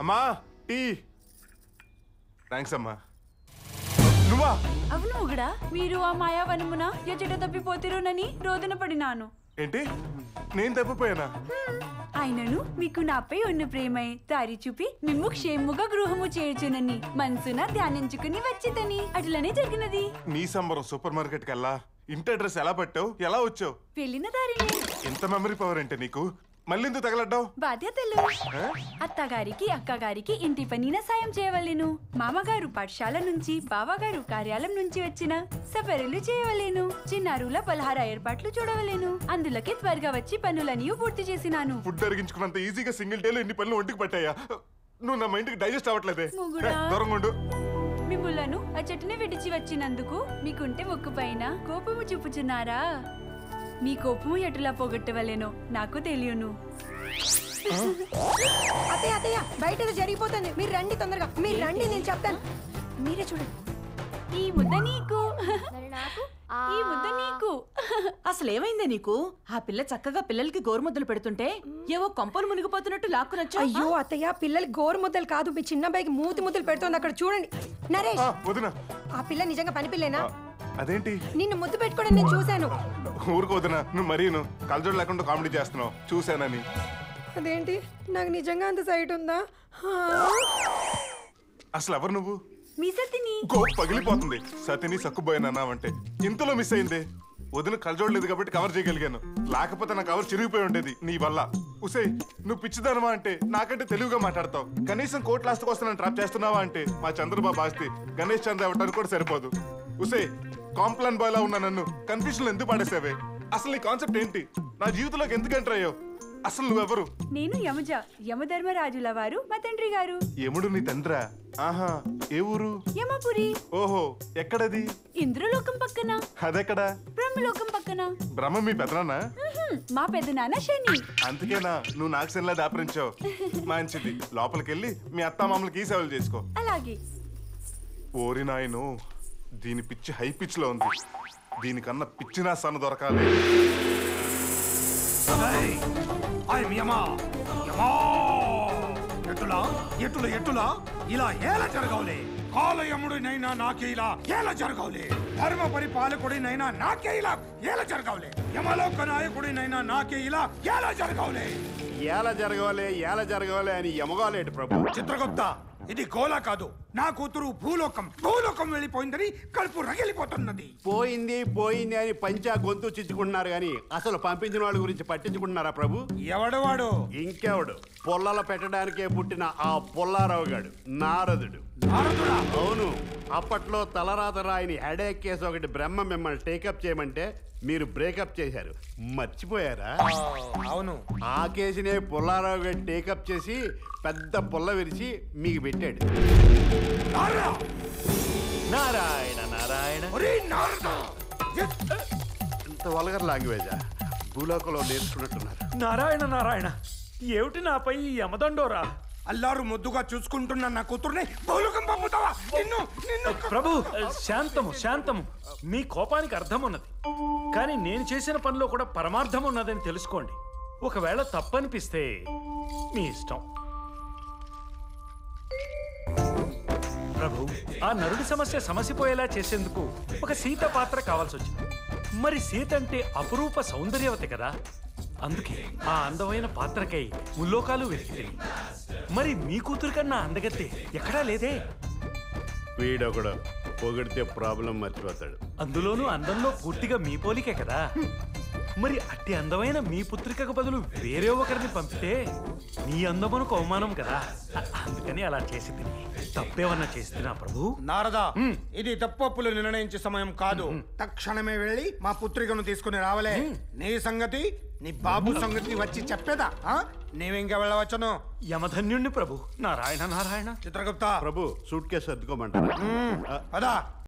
అమ్మా tea thanks అమ్మా నువ్వా అవును మొగుడా మీరు ఆ మాయావనమున ఎచ్చట తప్పిపోతిరునని రోదన పడినాను ఏంటి నేను తప్పిపోయానా ఆయనను మీకు నాపై ఉన్న ప్రేమై దారి చూపి మిమ్ము క్షేముగా గృహము చేర్చునని మనసున ధ్యానించుకుని వచ్చితని అట్లనే జరిగినది నీ సంబరం సూపర్ మార్కెట్ కల్లా ఇంటి అడ్రస్ ఎలా పట్టావు ఎలా వచ్చావు వెళ్ళిన దారిని ఎంత మెమరీ పవర్ అంటే నీకు మళ్ళీ ఎందుకు తగలడ్డావు బాధ్యతలు ఆ? అత్తగారికి అక్కగారికి ఇంటి పనిన సాయం చేయవలెను మామగారు పాఠశాల నుంచి బావగారు కార్యాలయం నుంచి వచ్చిన సఫరులు చేయవలేను చిన్నారుల పలహార ఏర్పాట్లు చూడవలేను అందులకే త్వరగా వచ్చి పనులన్నీ పూర్తి చేసినాను ఫుడ్ అరిగించుకున్నంత ఈజీగా సింగిల్ డేలో ఇన్ని పనులు ఒంటికి పట్టాయా నువ్వు నా మైండ్కి డైజెస్ట్ అవ్వట్లేదే మొగుడా. ఏ, దూరంగా ఉండు మిమ్ములను ఆ చెట్టుని విడిచి వచ్చినందుకు మీకుంటే ముక్కు పైన కోపము చూపుచున్నారా మీ కోపము ఎటులా పోగొట్టవలేనో నాకు తెలియను అత్తయ్య అత్తయ్య బయట ఏదో జరిగిపోతుంది మీరు రండి తొందరగా మీరు రండి నేను చెప్తాను మీరే చూడండి ఈ ముద్ద నీకు ఈ ముద్ద నీకు అసలు ఏమైందే నీకు ఆ పిల్ల చక్కగా పిల్లలకి గోరుముద్దలు పెడుతుంటే ఏవో కొంపలు మునిగిపోతున్నట్టు లాక్కునొచ్చా అయ్యో అత్తయ్య పిల్లలు గోరు ముద్దలు కాదు మీ చిన్న అబ్బాయికి మూతి ముద్దలు పెడుతోంది అక్కడ చూడండి నరేష్ ఆ, వదినా ఆ పిల్ల నిజంగా పని పిల్లేనా ఆ, అదేంటి నిన్ను ముద్దు పెట్టుకోవడం నేను చూశాను ఊరుకు వదినా నువ్వు మరీను కలజోడు లేకుండా కామెడీ చేస్తున్నావు చూశానని అదేంటి నాకు నిజంగా అంత సైట్ ఉందా హా. అసలు ఎవరు నువ్వు మీ సతిని గో పగిలిపోతుంది సతిని సక్కుపోయానన్నావంటే ఇంతలో మిస్ అయింది వదిన కలజోడలేదు కాబట్టి కవర్ చేయగలిగాను లేకపోతే నా కవర్ చిరిగిపోయి ఉండేది నీ వల్ల ఉసే నువ్వు పిచ్చిదానవా అంటే నాకంటే తెలివిగా మాట్లాడతావు కనీసం కోర్టు లాస్ట్కి వస్తానని ట్రాప్ చేస్తున్నావా అంటే మా చంద్రబాబు ఆస్తి గణేష్ చంద్ర అవ్వటానికి కూడా సరిపోదు ఉసే కాంప్లాన్ బాయ్ లా ఉన్న నన్ను కన్ఫ్యూజన్ ఎందుకు పడేసావే అసలు నీ కాన్సెప్ట్ ఏంటి నా జీవితంలోకి ఎందుకు ఎంటర్ అయ్యావు అసలు నువ్వెవరు నేను యమజ యమధర్మరాజుల వారు మా తండ్రి గారు ఎముడు నీ తండ్రా ఆహా ఏ ఊరు యమపురి ఓహో ఎక్కడది ఇంద్రలోకం పక్కన అదెక్కడా బ్రహ్మలోకం పక్కన బ్రహ్మ మీ పెదనాన్న ఉహుం, మా పెద్దనాన్న శని అందుకేనా నువ్వు నాకు సెల్లా దాపరించావు మంచిది లోపలికెళ్ళి మీ అత్తామామలకి ఈ సేవలు చేసుకో అలాగే ఓరి నాయను దీని పిచ్చి హై పిచ్ లో ఉంది దీనికన్నా పిచ్చిన సన్న దొరకాలి ఐఎమ్ యమా యమా ఎటులా ఎటుల ఎటులా ఇలా ఎలా జరగవులే కాలయముడినైనా నాకే ఇలా ఎలా జరగవులే ధర్మ పరిపాలకుడినైనా నాకే ఇలా ఎలా జరగవులే యమలోక నాయకుడినైనా నాకే ఇలా ఎలా జరగవులే ఏల జరగవాలి ఏల జరగవాలి అని ఎమగాలేటి ప్రభు చిత్రగుప్త ఇది గోలా కాదు నా కూతురు భూలోకం భూలోకం వెళ్ళిపోయిందని కడుపు రగిలిపోతున్నది పోయింది పోయింది అని పంచా గొంతు చిచ్చుకుంటున్నారు కానీ అసలు పంపించిన వాళ్ళ గురించి పట్టించుకుంటున్నారా ప్రభు ఎవడవాడు ఇంకెవడు పొల్లల పెట్టడానికే పుట్టిన ఆ పుల్లారావు గాడు నారదుడు నారదుడా అవును అప్పట్లో తలరాత రాయిని హెడేక్ కేసు ఒకటి బ్రహ్మ మిమ్మల్ని టేకప్ చేయమంటే మీరు బ్రేకప్ చేశారు మర్చిపోయారా అవును ఆ కేసునే పుల్లారావు గారు టేకప్ చేసి పెద్ద పుల్ల విరిచి మీకు పెట్టాడు నారదా నారాయణ నారాయణ ఒరే నారదా ఇంత వల్గర్ లాంగ్వేజా భూలోకంలో నేర్చుకున్నట్టున్నారు నారాయణ నారాయణ ఏమిటి నాపై ఈ యమదండోరా అల్లారు ముద్దుగా చూసుకుంటున్న నా కూతుర్ని భూలోకం పంపుతావా నిన్ను నిన్ను ప్రభు శాంతము శాంతము మీ కోపానికి అర్థం ఉన్నది కానీ నేను చేసిన పనిలో కూడా పరమార్థం ఉన్నదని తెలుసుకోండి ఒకవేళ తప్పనిపిస్తే మీ ఇష్టం ప్రభు ఆ నరుడి సమస్య సమసిపోయేలా చేసేందుకు ఒక సీత పాత్ర కావాల్సి వచ్చింది మరి సీత అంటే అపురూప సౌందర్యవతి కదా అందుకే ఆ అందమైన పాత్రకై ముల్లోకాలు వెతికి మరి మీ కూతురు కన్నా అందగత్తే ఎక్కడా లేదే వీడొకడు పొగిడితే ప్రాబ్లం మర్చిపోతాడు అందులోనూ అందంలో పూర్తిగా మీ పోలికే కదా మరి అట్టి అందమైన మీ పుత్రికకు బదులు వేరే ఒకరిని పంపితే మీ అందమునకు అవమానం కదా అ- అందుకని అలా చేసి తిని తప్పేమన్నా చేసి తినా ప్రభు నారదా ఇది తప్పప్పులు నిర్ణయించే సమయం కాదు తక్షణమే వెళ్ళి మా పుత్రికను తీసుకుని రావలే నీ సంగతి నీ బాబు సంగతి వచ్చి చెప్పేదా ఆ? నీవింకా వెళ్ళవచ్చును యమధన్యుణ్ణి ప్రభు నారాయణ నారాయణ చిత్రగుప్త ప్రభు సూట్ కేసు సర్దుకోమంటారా పదా